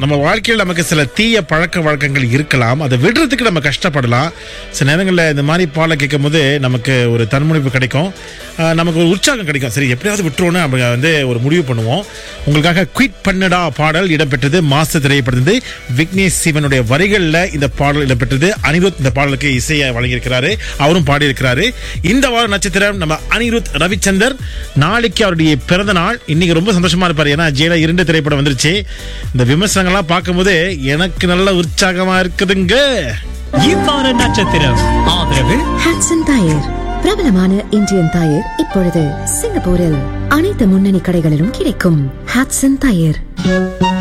நம்ம வாழ்க்கையில் நமக்கு சில தீய பழக்க வழக்கங்கள் இருக்கலாம் அதை விடுறதுக்கு நம்ம கஷ்டப்படலாம் சில நேரங்களில் இந்த மாதிரி பாடலை கேட்கும் போது நமக்கு ஒரு தன்முனைப்பு கிடைக்கும் ஆஹ் நமக்கு ஒரு உற்சாகம் கிடைக்கும் சரி எப்படியாவது விட்டுருவோன்னு அப்படி வந்து ஒரு முடிவு பண்ணுவோம் உங்களுக்காக குவிட் பண்ணடா பாடல் இடம்பெற்றது மாஸ்டர் திரைப்படத்து விக்னேஷ் சிவனுடைய வரிகளில் இந்த பாடல் இடம்பெற்றது அனிருத் இந்த பாடலுக்கு இசையை வழங்கியிருக்கிறாரு அவரும் பாடியிருக்கிறாரு இந்த வார நட்சத்திரம் நம்ம அனிருத் ரவிச்சந்தர் நாளைக்கு அவருடைய பிறந்த நாள் இன்னைக்கு ரொம்ப சந்தோஷமா இருப்பாரு ஏன்னா ஜெயில இரண்டு திரைப்படம் வந்துருச்சு இந்த விமர்சனங்கள்லாம் பார்க்கும்போது எனக்கு நல்ல உற்சாகமா இருக்குதுங்க இவ்வார நட்சத்திரம் ஆதரவு ஹாட்சன் டயர் பிரபலமான இந்தியன் டயர் இப்பொழுது சிங்கப்பூரில் அனைத்து முன்னணி கடைகளிலும் கிடைக்கும் ஹாட்சன் டயர்